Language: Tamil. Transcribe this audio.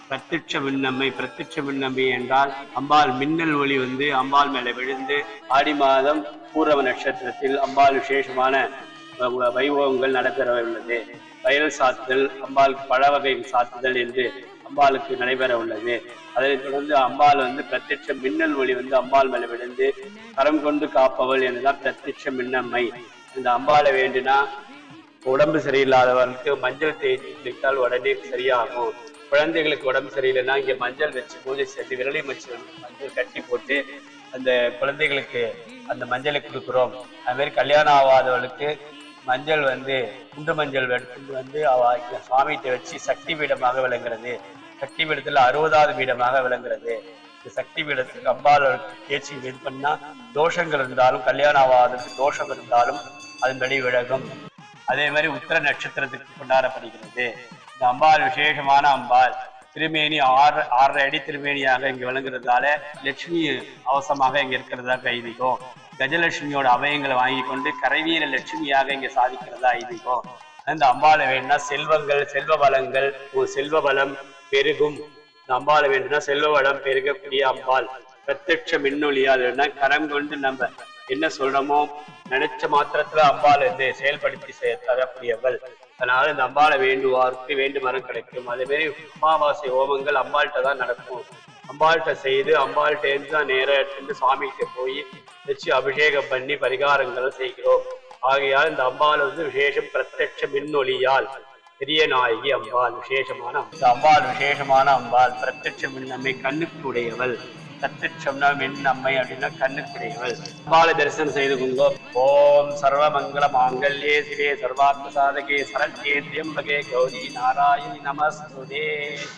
பிரத்யட்ச மின்னம்மை பிரத்யட்ச மின்னம்மை என்றால் அம்பாள் மின்னல் ஒளி வந்து அம்பாள் மேல விழுந்து ஆடி மாதம் பூரவ நட்சத்திரத்தில் அம்பாள் விசேஷமான வ- வைபவங்கள் நடைபெற உள்ளது வயல் சாத்துதல் அம்பாள் பழ வகை சாத்துதல் என்று அம்பாளுக்கு நடைபெற உள்ளது அதனைத் தொடர்ந்து அம்பாள் வந்து பிரத்யட்ச மின்னல் ஒளி வந்து அம்பாள் மேல விழுந்து கரம் கொண்டு காப்பவள் என்றுதான் பிரத்யட்ச மின்னம்மை இந்த அம்பாளை வேண்டினா உடம்பு சரியில்லாதவர்களுக்கு மஞ்சள் தேய்ச்சி குளித்தால் உடனே சரியாகும் குழந்தைகளுக்கு உடம்பு சரியில்லைன்னா இங்க மஞ்சள் வச்சு பூஜை செய்து விரலி வச்சு மஞ்சள் கட்டி போட்டு அந்த குழந்தைகளுக்கு அந்த மஞ்சளை கொடுக்குறோம் அது மாதிரி கல்யாணம் ஆகாதவர்களுக்கு மஞ்சள் வந்து குண்டு மஞ்சள் எடுத்துட்டு வந்து அவ இங்க சுவாமிகிட்ட வச்சு சக்தி பீடமாக விளங்குறது சக்தி பீடத்துல அறுபதாவது பீடமாக விளங்குறது இந்த சக்தி பீடத்துக்கு அம்பாள் தேய்ச்சி இது பண்ணா தோஷங்கள் இருந்தாலும் கல்யாணம் ஆகாததுக்கு தோஷம் இருந்தாலும் அதன்படி விலகும் அதே மாதிரி உத்தர நட்சத்திரத்துக்கு கொண்டாடப்படுகிறது இந்த அம்பாள் விசேஷமான அம்பாள் திருமேனி ஆறு ஆறரை அடி திருமேனியாக இங்கு விளங்குறதால லட்சுமி அவசமாக இங்க இருக்கிறதா ஐதீகம் கஜலட்சுமியோட அவயங்களை வாங்கி கொண்டு கரைவீர லட்சுமியாக இங்க சாதிக்கிறதா ஐதீகம் அந்த அம்பாளை வேணும்னா செல்வங்கள் செல்வ வளங்கள் உன் செல்வ வளம் பெருகும் இந்த அம்பாளை வேண்டும்னா செல்வ வளம் பெருகக்கூடிய அம்பாள் பிரத்யட்ச மின்னொலியால் வேணும்னா கரம் கொண்டு நம்ம என்ன சொல்றோமோ நினைச்ச மாத்திரத்துல அம்பாள் வந்து செயல்படுத்தி செய்ய தரக்கூடியவள் அதனால இந்த அம்பாளை வேண்டுவார்க்கு வேண்டு மரம் கிடைக்கும் அதே மாதிரி அமாவாசை ஹோமங்கள் அம்பாள்கிட்ட தான் நடக்கும் அம்பாள்கிட்ட செய்து அம்பாள்கிட்ட இருந்து தான் நேரா எடுத்துட்டு சுவாமிகிட்ட போய் வச்சு அபிஷேகம் பண்ணி பரிகாரங்களை செய்கிறோம் ஆகையால் இந்த அம்பாள் வந்து விசேஷம் பிரத்யட்ச மின்னொலியால் பெரிய நாயகி அம்பாள் விசேஷமான அம்பாள். இந்த அம்பாள் விசேஷமான அம்பாள் பிரத்யட்ச மின்னம்மை கண்ணுக்கு உடையவள் பிரத்யட்சம்னா மின்னம்மை அப்படின்னா கண்ணுக்குடையவள் அம்பாளை தரிசனம் செய்து கொண்டோ ஓம் சர்வ மங்கள மாங்கல்யே சிவே சர்வாத்ம சாதகே சரண்யே திரியம்பகே கௌரி நாராயணி நமஸ்துதே